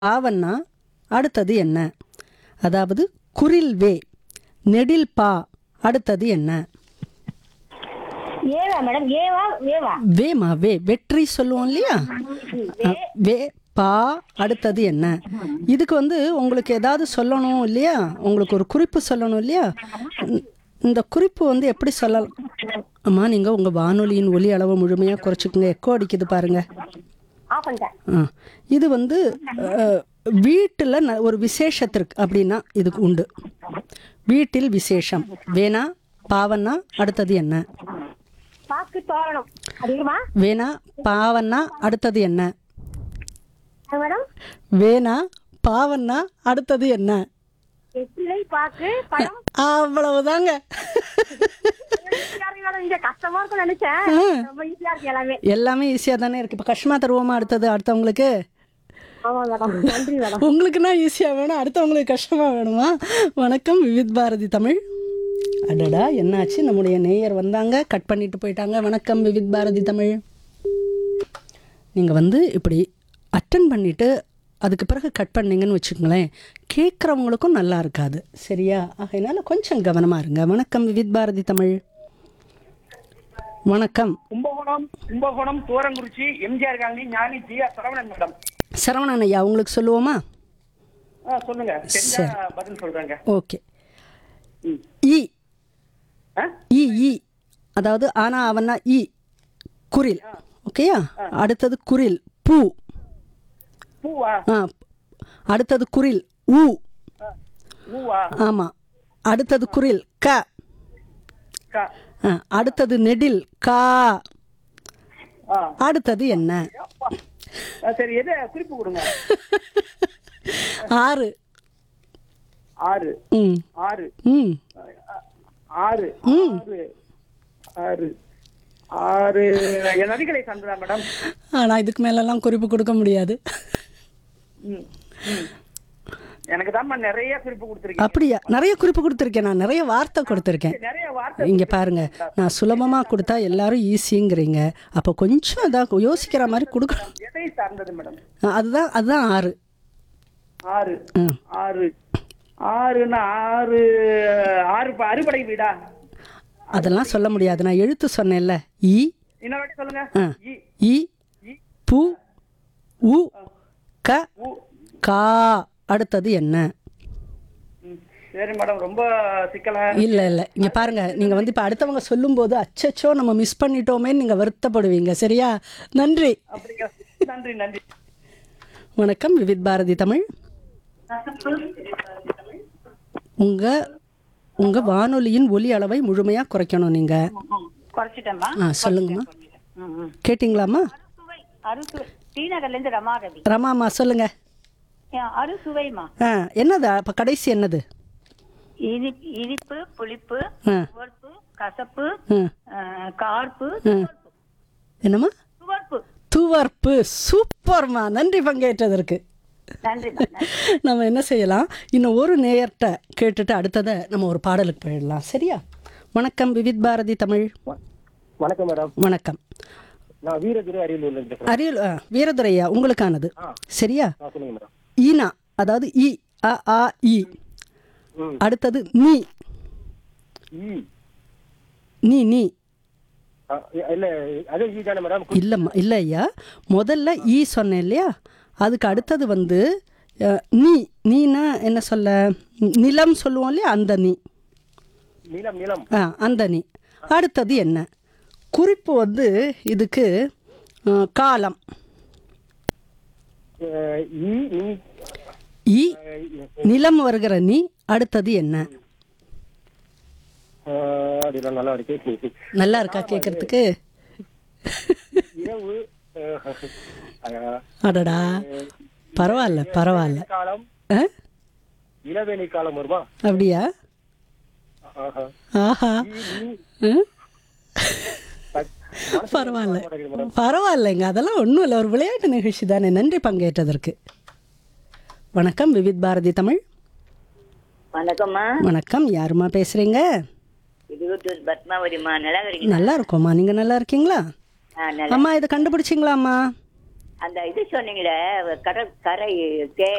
ஆவன்னா அடுத்தது என்ன அதாவது குரில் வே நெடில் பா அடுத்தது என்ன ஏவா மேடம் ஏவா வேவா வேமா வே வெற்றி சொல்லுவோம் இல்லையா அ, வே பா அடுத்தது என்ன இதுக்கு வந்து உங்களுக்கு ஏதாவது சொல்லணும் இல்லையா உங்களுக்கு ஒரு குறிப்பு சொல்லணும் இல்லையா இந்த- இந்த குறிப்பு வந்து எப்படி சொல்லலாம் அம்மா நீங்கள் உங்கள் வானொலியின் ஒலி அளவை முழுமையாக குறைச்சிக்கோங்க எக்கோ அடிக்குது பாருங்க ஆஃப் பண்ணிட்டேன் ஆ இது வந்து வீட்டில் ஒரு விசேஷத்திற்கு அப்படின்னா இதுக்கு உண்டு வீட்டில் விசேஷம் வேணா பாவன்னா அடுத்தது என்ன பாக்கு தோரணம் அதிகமா வேணா பாவன்னா அடுத்தது என்ன மேடம் வேணா பாவன்னா அடுத்தது என்ன வெற்றிலை பாக்கு பழம் அவ்வளவுதாங்க ஈஸியா இருக்கு மேடம் இங்க கஷ்டமா இருக்கும் நினைச்சேன் ரொம்ப ஈஸியா இருக்கு எல்லாமே எல்லாமே ஈஸியாக தானே இருக்குது இப்போ கஷ்டமாக தருவோமா அடுத்தது அடுத்தவங்களுக்கு ஆமா மேடம் நன்றி மேடம் உங்களுக்குன்னா ஈஸியாக வேணும் அடுத்தவங்களுக்கு கஷ்டமாக வேணுமா வணக்கம் விவித் பாரதி தமிழ் அடடா என்னாச்சு நம்முடைய நேயர் வந்தாங்க கட் பண்ணிட்டு போயிட்டாங்க வணக்கம் விவித் பாரதி தமிழ் நீங்கள் வந்து இப்படி அட்டன் பண்ணிவிட்டு அதுக்கு பிறகு கட் பண்ணீங்கன்னு வச்சுக்கோங்களேன் கேட்குறவங்களுக்கும் நல்லா இருக்காது சரியா ஆகையினால கொஞ்சம் கவனமாக இருங்க வணக்கம் விவித் பாரதி தமிழ் வணக்கம் Kumbakonam Kumbakonam Thurangurichi MGR colony Gnani G R Saravanan madam Saravanan ஐயா உங்களுக்கு சொல்லுவோமா ஆ சொல்லுங்க தெரிஞ்சா பதில் சொல்றேங்க ஓகே ம். இ ஆ? இ இ அதாவது ஆனா அவனா இ குரில் ஓகேயா அடுத்தது குரில் பூ பூவா ஆ அடுத்தது குரில் ஊ ஊவா ஆமாம் அடுத்தது குரில் க கா ஆ, அடுத்தது நெடில் கா ஆ அடுத்தது என்ன அப்பா. ஆ, சரி எது குறிப்பு கொடுங்க ஆறு ஆறு ம் ஆறு ம் ஆறு ஆறு ஆறு ஆறு என் நதிகளை சார்ந்ததா மேடம் ஆனால் இதுக்கு மேலெல்லாம் குறிப்பு கொடுக்க முடியாது ம், ம். எனக்கு தான் நிறைய குறிப்பு கொடுத்துருக்கீங்க அப்படியா நிறைய குறிப்பு கொடுத்துருக்கேன் நான் நிறைய வார்த்தை கொடுத்துருக்கேன் நிறைய வார்த்தை இங்கே பாருங்க நான் சுலபமாக கொடுத்தா எல்லாரும் ஈஸிங்கிறீங்க அப்போ கொஞ்சம் இதாக யோசிக்கிற மாதிரி கொடுக்கணும் எதை சார்ந்தது மேடம் ஆ, அதுதான் அதுதான் ஆறு ஆறு ம் ஆறு ஆறுன்னா ஆறு ஆறு ப- அறுபடை வீடா அதெல்லாம் சொல்ல முடியாது நான் எழுத்து சொன்னேன்ல இ இன்னொரு வாட்டி சொல்லுங்க ஆ. இ இ இ பு உ க உ கா அடுத்தது என்ன ம். சரி மேடம் ரொம்ப சிக்கலா இல்லை இல்லை இங்கே பாருங்க நீங்கள் வந்து இப்போ அடுத்தவங்க சொல்லும்போது அச்சச்சோ நம்ம மிஸ் பண்ணிட்டோமே நீங்கள் வருத்தப்படுவீங்க சரியா நன்றி அப்படிங்க நன்றி நன்றி வணக்கம் விவித் பாரதி தமிழ் உங்கள் உங்கள் வானொலியின் ஒலி அளவை முழுமையாக குறைக்கணும் நீங்கள் குறைச்சிட்டேம்மா ஆ சொல்லுங்கம்மா கேட்டிங்களாம்மா அறுசுவை அறுசுவை ஸ்ரீநகர்ல இருந்து ரமா ரவி ரமாம்மா சொல்லுங்க ஏன், அறுசுவைமா ஆ என்னது அப்போ கடைசி என்னது இனிப்பு இனிப்பு புளிப்பு ஆ துவர்ப்பு கசப்பு ம் ஆ, கார்ப்பு ம் என்னம்மா துவர்ப்பு துவர்ப்பு சூப்பர்மா நன்றி பங்கேற்றதற்கு நன்றி நம்ம என்ன செய்யலாம் இன்னும் ஒரு நேயர்கிட்ட கேட்டுட்டு அடுத்ததை நம்ம ஒரு பாடலுக்கு போயிடலாம் சரியா வணக்கம் விவித் பாரதி தமிழ் வணக்கம் மேடம் வணக்கம் நான் வீரதுரை அரியலூர்ல இருந்து பேசுறேன் அரியல் ஆ, வீரதுரையா உங்களுக்கானது சரியா ஆ, சொல்லுங்க மேடம் ஈனா அதாவது இ அ ஆ இ ம். அடுத்தது நீ ஈ நீ நீ ஆ, இல்ல அதே ஈ தானே மேடம் இல்லைம்மா இல்லை ஐயா முதல்ல ஈ சொன்னேன் இல்லையா அதுக்கு அடுத்தது வந்து அஹ், நீ நீனா என்ன சொல்ல நிலம் சொல்லுவோம் இல்லையா அந்த நீ நீளம் நீளம் ஆ அந்த நீ அடுத்தது என்ன குறிப்பு வந்து இதுக்கு அஹ், காலம் அஹ், ஈ நீ ஈ நிலம் வருகிற நீ அடுத்தது என்ன அஹ், அப்படிலாம் நல்லா இருக்கு கேக்கு. நல்லா இருக்கா கேட்கறதுக்கு இரவு அஹ், அஹ், அடடா பரவாயில்ல பரவாயில்ல காலம் ஆ இளவேணி காலம் வருமா அப்படியா ஆஹா. ஆஹா ஈ, நீ, ம் பத்- பரவாயில்ல பரவாயில்லைங்க அதெல்லாம் ஒன்றும் இல்லை ஒரு விளையாட்டு நிகழ்ச்சி தானே நன்றி பங்கேற்றதற்கு வணக்கம் விவித் பாரதி தமிழ் வணக்கம்மா வணக்கம் யாருமா பேசுறீங்க இருபத்தூர் பத்மாவதிம்மா நல்லா இருக்கீங்க நல்லா இருக்கோம்மா நீங்க நல்லா இருக்கீங்களா ஆ, நல்லா அம்மா இதை கண்டுபிடிச்சிங்களாம்மா அந்த இது சொன்னீங்களே கடல் கரை தே